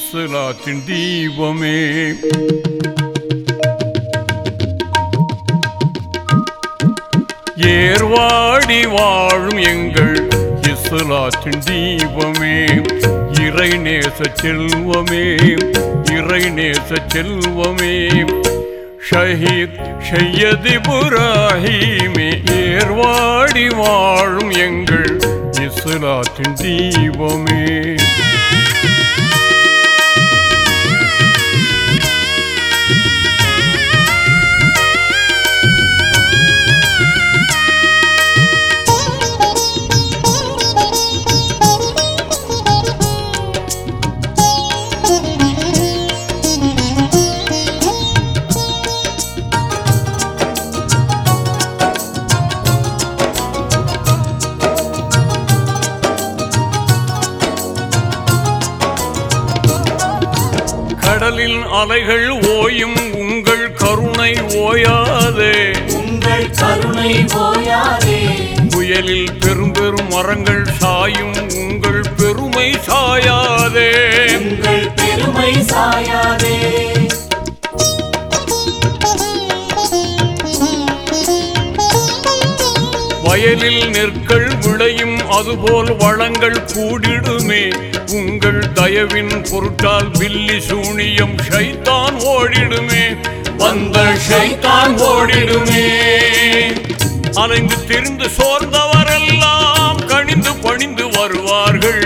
இஸ்லாத்தின் தீபமே ஏர்வாடி வாழும் எங்கள் இஸ்லாத்தின் தீபமே இறை நேச செல்வமே இறை நேச செல்வமே ஷஹீத் ஷையத் இப்ராஹீமே ஏர்வாடி வாழும் எங்கள் இஸ்லாத்தின் தீபமே கடலின் அலைகள் ஓயும் உங்கள் கருணை ஓயாதே உங்கள் கருணை ஓயாதே புயலில் பெரும் பெரும் மரங்கள் சாயும் உங்கள் பெருமை சாயாதே உங்கள் பெருமை சாயாதே வயலில் நெற்கள் விளையும் அதுபோல் வளங்கள் கூடிடுமே உங்கள் தயவின் பொருட்டால் பில்லி சூனியம் ஷைத்தான் ஓடிடுமே வந்த ஷைத்தான் ஓடிடுமே அலைந்து திரிந்து சோர்ந்தவரெல்லாம் கணிந்து பணிந்து வருவார்கள்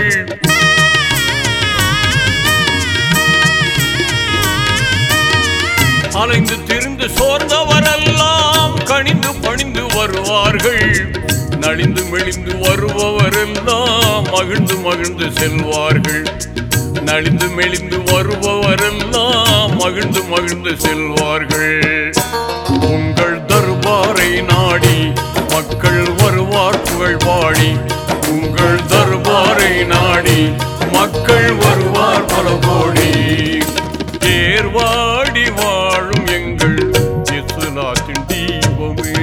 அலைந்து திரிந்து சோர்ந்தவரெல்லாம் கணிந்து பணிந்து வருவார்கள் நலிந்து மெலிந்து வருபவரெல்லாம் மகிழ்ந்து மகிழ்ந்து செல்வார்கள் நலிந்து மெலிந்து வருபவரெல்லாம் மகிழ்ந்து மகிழ்ந்து செல்வார்கள் உங்கள் தர்பாரை நாடி மக்கள் வருவார் புகழ் பாடி உங்கள் தர்பாரை நாடி மக்கள் வருவார் பல கோடி தேர்வாடி வாழும் எங்கள் இஸ்லாத்தின் தீபமே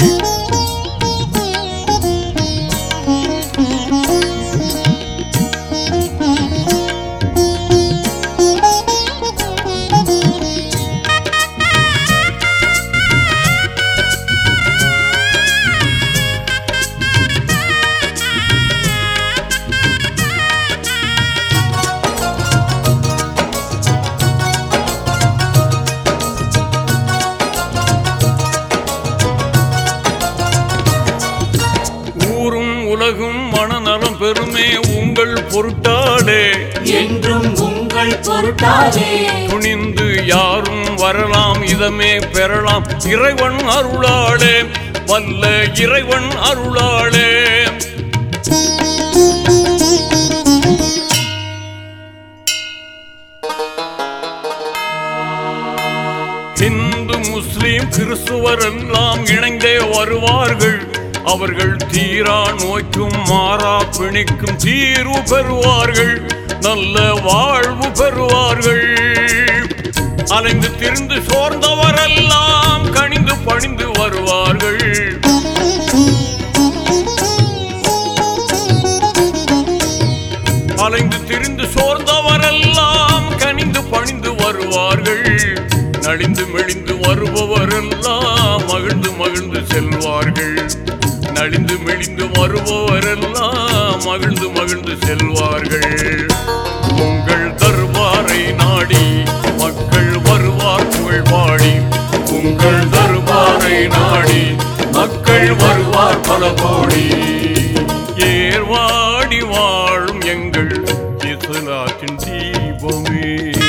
ஊரும் உலகும் மனநலம் பெருமே உங்கள் பொருட்டாடே என்றும் உங்கள் பொருட்டாதே துணிந்து யாரும் வரலாம் இதமே பெறலாம் இறைவன் அருளாளே வல்ல இறைவன் அருளாளே இந்து முஸ்லிம் கிறிஸ்துவர் எல்லாம் இணைந்தே வருவார்கள் அவர்கள் தீரா நோய்க்கும் மாறா பிணிக்கும் தீர்வு பெறுவார்கள் நல்ல வாழ்வு பெறுவார்கள் அலைந்து திரிந்து சோர்ந்தவரெல்லாம் கணிந்து பணிந்து வருவார்கள் அலைந்து திரிந்து சோர்ந்தவரெல்லாம் கனிந்து பணிந்து வருவார்கள் நலிந்து மெலிந்து வருபவரெல்லாம் மகிழ்ந்து மகிழ்ந்து செல்வார்கள் நலிந்து மெலிந்து வருபவரெல்லாம் மகிழ்ந்து மகிழ்ந்து செல்வார்கள் உங்கள் தர்பாரை நாடி மக்கள் வருவார் புகழ் பாடி உங்கள் தர்பாரை நாடி மக்கள் வருவார் பல கோடி ஏர்வாடி வாழும் எங்கள் இஸ்லாத்தின் தீபமே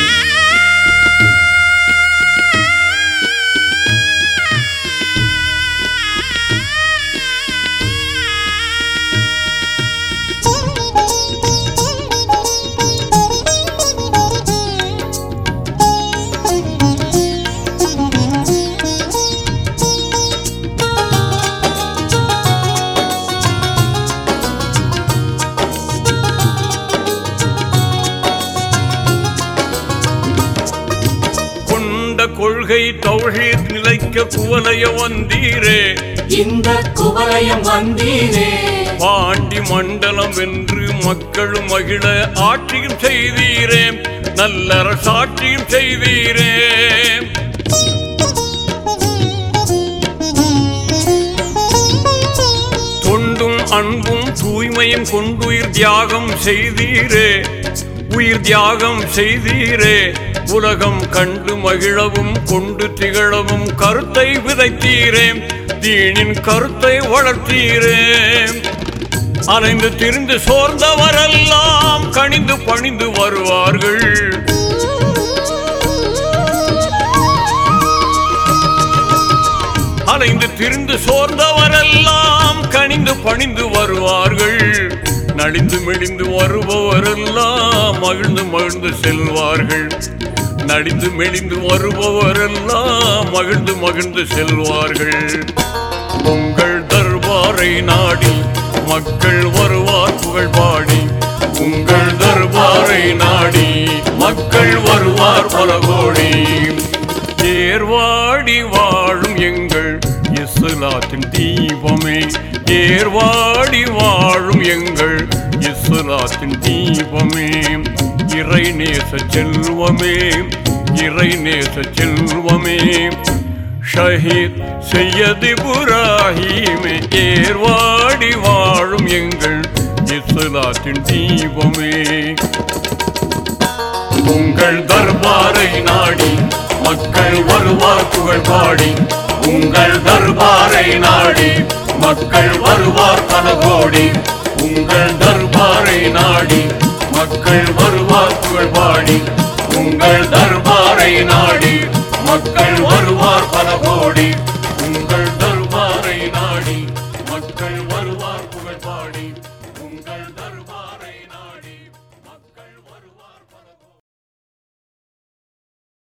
கொண்ட கொள்கை தௌஹீத் நிலைக்க குவலைய வந்தீரே இந்த குவலயம் வந்தீரே பாண்டி மண்டலம் வென்று மக்களும் மகிழ ஆட்சியும் செய்தீரே நல்லற சாட்சியும் செய்தீரே தொண்டும் அன்பும் தூய்மையும் கொண்டுயிர் தியாகம் செய்தீரே உயிர் தியாகம் செய்தீரே உலகம் கண்டு மகிழவும் கொண்டு திகழவும் கருத்தை விதைத்தீரே தீனின் கருத்தை வளர்த்தீரே அலைந்து திரிந்து சோர்ந்தவரெல்லாம் கணிந்து பணிந்து வருவார்கள் அலைந்து திரிந்து சோர்ந்தவரெல்லாம் கனிந்து பணிந்து வருவார்கள் நலிந்து மெலிந்து வருபவரெல்லாம் மகிழ்ந்து மகிழ்ந்து செல்வார்கள் நலிந்து மெலிந்து வருபவரெல்லாம் மகிழ்ந்து மகிழ்ந்து செல்வார்கள் உங்கள் தர்பாரை நாடி மக்கள் வருவார் புகழ் பாடி உங்கள் தர்பாரை நாடி மக்கள் வருவார் பல கோடி ஏர்வாடி வாழும் எங்கள் இஸ்லாத்தின் தீபமே ஏர்வாடி வாழும் எங்கள் இஸ்லாத்தின் தீபமே இறை நேச செல்வமே இறை நேச செல்வமே ஷஹீத் செய்யது இப்ராஹீமே ஏர்வாடி வாழும் எங்கள் இஸ்லாத்தின் தீபமே உங்கள் தர்பாரை நாடி மக்கள் வருவார் புகழ் பாடி உங்கள் தர்பாரை நாடி மக்கள் வருவார் பல கோடி உங்கள் தர்பாரை நாடி மக்கள் வருவார் புகழ் பாடி உங்கள் தர்பாரை நாடி மக்கள் வருவார் பல கோடி உங்கள் தர்பாரை நாடி மக்கள் வருவார் புகழ் பாடி